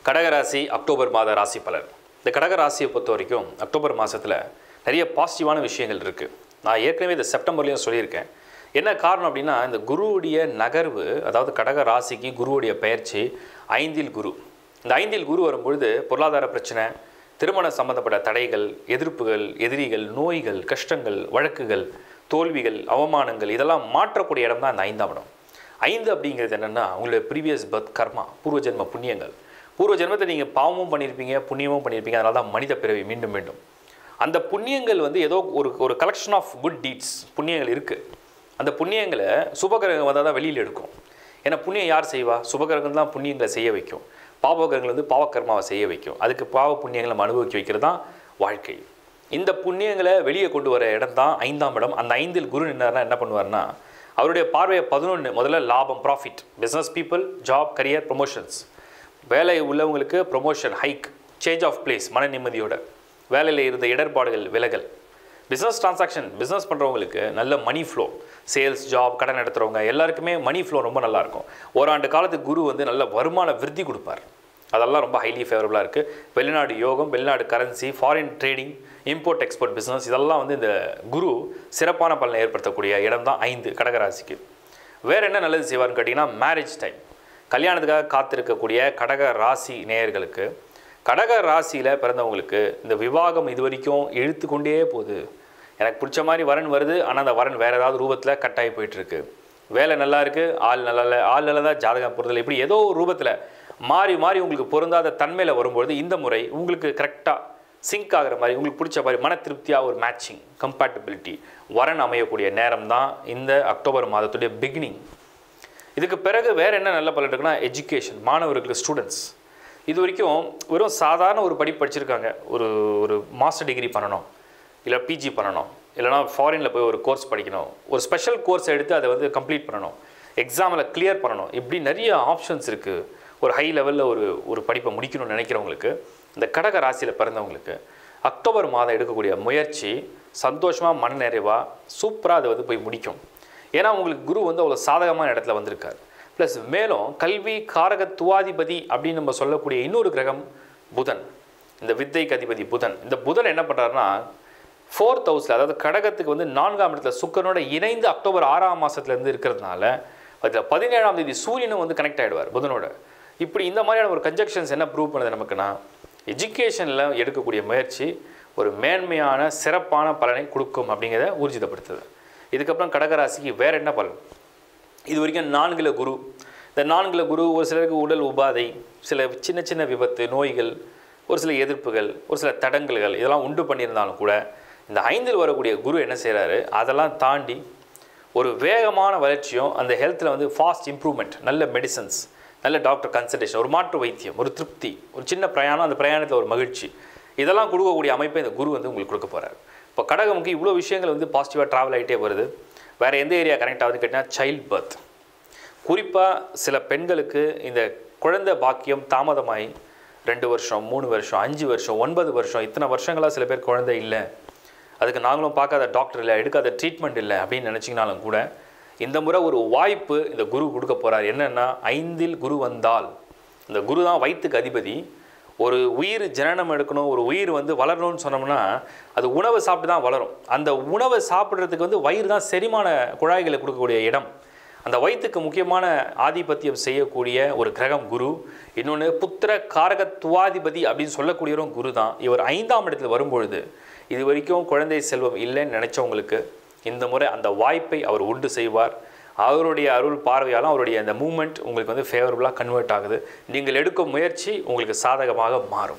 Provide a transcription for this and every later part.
கடகராசி அக்டோபர் மாத ராசி பலன் இந்த கடகராசியை பொறுத்த வரைக்கும் அக்டோபர் மாதத்தில் நிறைய பாசிட்டிவான விஷயங்கள் இருக்குது நான் ஏற்கனவே இந்த செப்டம்பர்லேயும் சொல்லியிருக்கேன் என்ன காரணம் அப்படின்னா இந்த குருவுடைய நகர்வு அதாவது கடக ராசிக்கு குருவுடைய பெயர்ச்சி ஐந்தில் குரு இந்த ஐந்தில் குரு வரும்பொழுது பொருளாதார பிரச்சனை திருமண சம்பந்தப்பட்ட தடைகள் எதிர்ப்புகள் எதிரிகள் நோய்கள் கஷ்டங்கள் வழக்குகள் தோல்விகள் அவமானங்கள் இதெல்லாம் மாற்றக்கூடிய இடம் தான் இந்த ஐந்தாம் இடம் ஐந்து அப்படிங்கிறது என்னென்னா உங்களுடைய ப்ரீவியஸ் பர்த் கர்மா பூர்வ ஜென்ம புண்ணியங்கள் பூர்வ ஜென்மத்தை நீங்கள் பாவமும் பண்ணியிருப்பீங்க புண்ணியமும் பண்ணியிருப்பீங்க அதனால தான் மனித பிறவி மீண்டும் மீண்டும் அந்த புண்ணியங்கள் வந்து ஏதோ ஒரு ஒரு கலெக்ஷன் ஆஃப் குட் டீட்ஸ் புண்ணியங்கள் இருக்குது அந்த புண்ணியங்களை சுபகிரகம் வந்தால் தான் வெளியில் எடுக்கும் ஏன்னா புண்ணியம் யார் செய்வா சுபகிரகம் தான் புண்ணியங்களை செய்ய வைக்கும் பாவகிரகங்கள் வந்து பாவக்கர்மாவை செய்ய வைக்கும் அதுக்கு பாவ புண்ணியங்களை நம்ம அனுபவிக்க வைக்கிறது தான் வாழ்க்கை இந்த புண்ணியங்களை வெளியே கொண்டு வர இடம் தான் ஐந்தாம் இடம் அந்த ஐந்தில் குரு நின்னார்னா என்ன பண்ணுவார்னா அவருடைய பார்வையை பதினொன்று முதல்ல லாபம் profit business people job career promotions வேலை உள்ளவங்களுக்கு promotion hike change of place மன நிம்மதியோட வேலையில் இருந்த இடர்பாடுகள் விலகல் பிஸ்னஸ் டிரான்சாக்ஷன் பிஸ்னஸ் பண்ணுறவங்களுக்கு நல்ல மணி ஃப்ளோ சேல்ஸ் ஜாப் கடன் நடத்துகிறவங்க எல்லாருக்குமே மணி ஃப்ளோ ரொம்ப நல்லா இருக்கும் ஓராண்டு காலத்துக்கு குரு வந்து நல்ல வருமான விருத்தி கொடுப்பார் அதெல்லாம் ரொம்ப ஹைலி ஃபேவரபுளாக இருக்குது வெளிநாடு யோகம் வெளிநாடு currency foreign trading import export business இதெல்லாம் வந்து இந்த குரு சிறப்பான பலனை ஏற்படுத்தக்கூடிய இடம் தான் ஐந்து கடகராசிக்கு வேறு என்ன நல்லது செய்வார்னு கேட்டிங்கன்னா மேரேஜ் டைம் கல்யாணத்துக்காக காத்திருக்கக்கூடிய கடக ராசி நேயர்களுக்கு கடக ராசியில் பிறந்தவங்களுக்கு இந்த விவாகம் இது வரைக்கும் இழுத்து கொண்டே போகுது எனக்கு பிடிச்ச மாதிரி வரன் வருது ஆனால் அந்த வரன் வேறு ஏதாவது ரூபத்தில் கட்டாயி போயிட்டுருக்கு வேலை நல்லா இருக்குது ஆள் நல்லா இல்லை ஆள் நல்லா தான் ஜாதகம் பொறுத்தல இப்படி ஏதோ ஒரு ரூபத்தில் மாறி மாறி உங்களுக்கு பொருந்தாத தன்மையில் வரும்பொழுது இந்த முறை உங்களுக்கு கரெக்டாக சிங்க் ஆகிற மாதிரி உங்களுக்கு பிடிச்ச மாதிரி மன திருப்தியாக ஒரு மேட்சிங் கம்பேட்டபிலிட்டி வரன் அமையக்கூடிய நேரம் தான் இந்த அக்டோபர் மாதத்துடைய பிகினிங் இதுக்கு பிறகு வேறு என்ன நல்ல பலன் இருக்குன்னா எஜுகேஷன் மாணவர்களுக்கு ஸ்டூடெண்ட்ஸ் இது வரைக்கும் வெறும் சாதாரண ஒரு படிப்பு படிச்சிருக்காங்க ஒரு ஒரு மாஸ்டர் டிகிரி பண்ணணும் இல்லை பிஜி பண்ணணும் இல்லைனா ஃபாரினில் போய் ஒரு கோர்ஸ் படிக்கணும் ஒரு ஸ்பெஷல் கோர்ஸ் எடுத்து அதை வந்து கம்ப்ளீட் பண்ணணும் எக்ஸாமில் கிளியர் பண்ணணும் இப்படி நிறைய ஆப்ஷன்ஸ் இருக்குது ஒரு ஹை லெவலில் ஒரு ஒரு படிப்பை முடிக்கணும்னு நினைக்கிறவங்களுக்கு இந்த கடக ராசியில் பிறந்தவங்களுக்கு அக்டோபர் மாதம் எடுக்கக்கூடிய முயற்சி சந்தோஷமாக மன நிறைவாக சூப்பராக அதை வந்து போய் முடிக்கும் ஏன்னா உங்களுக்கு குரு வந்து அவ்வளோ சாதகமான இடத்துல வந்திருக்காரு ப்ளஸ் மேலும் கல்வி காரகத்துவாதிபதி அப்படின்னு நம்ம சொல்லக்கூடிய இன்னொரு கிரகம் புதன் இந்த வித்தைக்கு அதிபதி புதன் இந்த புதன் என்ன பண்ணுறாருன்னா ஃபோர்த் ஹவுஸில் அதாவது கடகத்துக்கு வந்து நான்காம் இடத்துல சுக்கரனோட இணைந்து அக்டோபர் ஆறாம் மாதத்துலேருந்து இருக்கிறதுனால அதில் பதினேழாம் தேதி சூரியனும் வந்து கனெக்ட் ஆகிடுவார் புதனோட இப்படி இந்த மாதிரியான ஒரு கன்ஜெக்ஷன்ஸ் என்ன ப்ரூவ் பண்ணுது நமக்குன்னா எஜுகேஷனில் எடுக்கக்கூடிய முயற்சி ஒரு மேன்மையான சிறப்பான பலனை கொடுக்கும் அப்படிங்கிறத ஊர்ஜிதப்படுத்துது இதுக்கப்புறம் கடகராசிக்கு வேறு என்ன பலன் இது வரைக்கும் நான்குல குரு இந்த நான்குல குரு ஒரு சிலருக்கு உடல் உபாதை சில சின்ன சின்ன விபத்து நோய்கள் ஒரு சில எதிர்ப்புகள் ஒரு சில தடங்கல்கள் இதெல்லாம் உண்டு பண்ணியிருந்தாலும் கூட இந்த ஐந்தில் வரக்கூடிய குரு என்ன செய்கிறாரு அதெல்லாம் தாண்டி ஒரு வேகமான வளர்ச்சியும் அந்த ஹெல்த்தில் வந்து ஃபாஸ்ட் இம்ப்ரூவ்மெண்ட் நல்ல மெடிசன்ஸ் நல்ல டாக்டர் கன்சல்டேஷன் ஒரு மாற்று வைத்தியம் ஒரு திருப்தி ஒரு சின்ன பிரயாணம் அந்த பிரயாணத்தில் ஒரு மகிழ்ச்சி இதெல்லாம் கொடுக்கக்கூடிய அமைப்பை இந்த குரு வந்து உங்களுக்கு கொடுக்க போகிறார் இப்போ கடகமுக்கு இவ்வளோ விஷயங்கள் வந்து பாசிட்டிவாக ட்ராவல் ஆகிட்டே வருது வேறு எந்த ஏரியா கனெக்ட் ஆகுதுன்னு கேட்டிங்கன்னா சைல்ட் பர்த் குறிப்பாக சில பெண்களுக்கு இந்த குழந்தை பாக்கியம் தாமதமாகி ரெண்டு வருஷம் மூணு வருஷம் அஞ்சு வருஷம் ஒன்பது வருஷம் இத்தனை வருஷங்களாக சில பேர் குழந்தை இல்லை அதுக்கு நாங்களும் பார்க்காத டாக்டர் இல்லை எடுக்காத ட்ரீட்மெண்ட் இல்லை அப்படின்னு நினச்சிங்கனாலும் கூட இந்த முறை ஒரு வாய்ப்பு இந்த குரு கொடுக்க போகிறார் என்னென்னா ஐந்தில் குரு வந்தால் இந்த குரு தான் வயிற்றுக்கு அதிபதி ஒரு உயிர் ஜனனம் எடுக்கணும் ஒரு உயிர் வந்து வளரணும்னு சொன்னோம்னா அது உணவை சாப்பிட்டு தான் வளரும் அந்த உணவை சாப்பிட்றதுக்கு வந்து வயிறு தான் செரிமான குழாய்களை கொடுக்கக்கூடிய இடம் அந்த வயிற்றுக்கு முக்கியமான ஆதிபத்தியம் செய்யக்கூடிய ஒரு கிரகம் குரு இன்னொன்று புத்திர காரகத்துவாதிபதி அப்படின்னு சொல்லக்கூடியவரும் குரு தான் இவர் ஐந்தாம் இடத்துல வரும்பொழுது இது வரைக்கும் குழந்தை செல்வம் இல்லைன்னு நினச்சவங்களுக்கு இந்த முறை அந்த வாய்ப்பை அவர் உண்டு செய்வார் அவருடைய அருள் பார்வையாலும் அவருடைய அந்த மூமெண்ட் உங்களுக்கு வந்து ஃபேவரபுளாக கன்வெர்ட் ஆகுது நீங்கள் எடுக்கும் முயற்சி உங்களுக்கு சாதகமாக மாறும்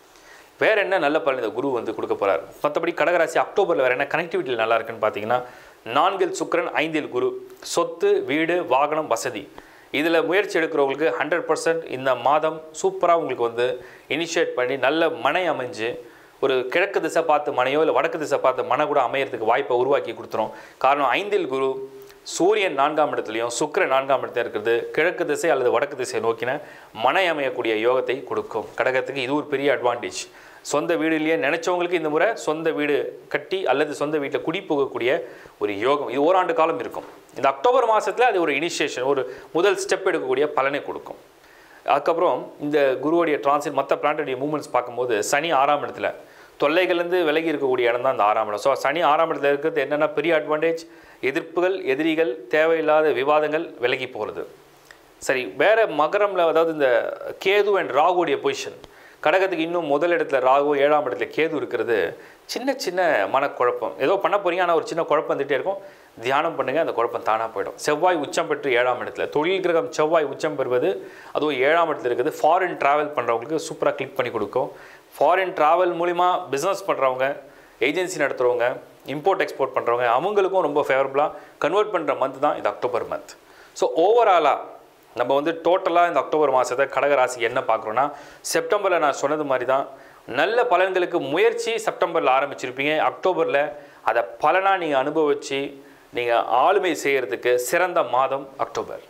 வேறு என்ன நல்ல பலன் இந்த குரு வந்து கொடுக்க போகிறார் மற்றபடி கடகராசி அக்டோபரில் வேறு என்ன கனெக்டிவிட்டியில் நல்லா இருக்குன்னு பார்த்தீங்கன்னா நான்கில் சுக்கிரன் ஐந்தில் குரு சொத்து வீடு வாகனம் வசதி இதில் முயற்சி எடுக்கிறவங்களுக்கு ஹண்ட்ரட் பர்சன்ட் இந்த மாதம் சூப்பராக உங்களுக்கு வந்து இனிஷியேட் பண்ணி நல்ல மனை அமைஞ்சு ஒரு கிழக்கு திசை பார்த்து மனையோ இல்லை வடக்கு திசை பார்த்து மனை கூட அமையறதுக்கு வாய்ப்பை உருவாக்கி கொடுத்துரும் காரணம் ஐந்தில் குரு சூரியன் நான்காம் இடத்துலையும் சுக்கிரன் நான்காம் இடத்துல இருக்கிறது கிழக்கு திசை அல்லது வடக்கு திசை நோக்கின மனை அமையக்கூடிய யோகத்தை கொடுக்கும் கடகத்துக்கு இது ஒரு பெரிய அட்வான்டேஜ் சொந்த வீடுலேயே நினச்சவங்களுக்கு இந்த முறை சொந்த வீடு கட்டி அல்லது சொந்த வீட்டில் குடி போகக்கூடிய ஒரு யோகம் இது ஓராண்டு காலம் இருக்கும் இந்த அக்டோபர் மாதத்தில் அது ஒரு இனிஷியேஷன் ஒரு முதல் ஸ்டெப் எடுக்கக்கூடிய பலனை கொடுக்கும் அதுக்கப்புறம் இந்த குருவுடைய டிரான்சிட் மற்ற பிளானட்டுடைய மூமெண்ட்ஸ் பார்க்கும்போது சனி ஆறாம் இடத்துல தொல்லைகள்லேருந்து விலகி இருக்கக்கூடிய இடம் தான் இந்த ஆறாம் இடம் ஸோ சனி ஆறாம் இடத்துல இருக்கிறது என்னென்னா பெரிய அட்வான்டேஜ் எதிர்ப்புகள் எதிரிகள் தேவையில்லாத விவாதங்கள் விலகி போகிறது சரி வேற மகரம்ல அதாவது இந்த கேது அண்ட் ராகுடைய பொசிஷன் கடகத்துக்கு இன்னும் முதல் இடத்துல ராகு ஏழாம் இடத்துல கேது இருக்கிறது சின்ன சின்ன மனக்குழப்பம் ஏதோ பண்ண போறீங்க ஆனால் ஒரு சின்ன குழப்பம் வந்துட்டே இருக்கும் தியானம் பண்ணுங்க அந்த குழப்பம் தானாக போயிடும் செவ்வாய் உச்சம் பெற்று ஏழாம் இடத்துல தொழில் கிரகம் செவ்வாய் உச்சம் பெறுவது அதுவும் ஏழாம் இடத்துல இருக்குது ஃபாரின் டிராவல் பண்ணுறவங்களுக்கு சூப்பராக கிளிக் பண்ணி கொடுக்கும் ஃபாரின் டிராவல் மூலிமா பிஸ்னஸ் பண்ணுறவங்க ஏஜென்சி நடத்துகிறவங்க இம்போர்ட் எக்ஸ்போர்ட் பண்ணுறவங்க அவங்களுக்கும் ரொம்ப ஃபேவரபுளாக கன்வெர்ட் பண்ணுற மந்த் தான் இந்த அக்டோபர் மந்த் ஸோ ஓவராலாக நம்ம வந்து டோட்டலாக இந்த அக்டோபர் மாதத்தை கடகராசிக்கு என்ன பார்க்குறோன்னா செப்டம்பரில் நான் சொன்னது மாதிரி தான் நல்ல பலன்களுக்கு முயற்சி செப்டம்பரில் ஆரம்பிச்சிருப்பீங்க அக்டோபரில் அதை பலனாக நீங்கள் அனுபவித்து நீங்கள் ஆளுமை செய்கிறதுக்கு சிறந்த மாதம் அக்டோபர்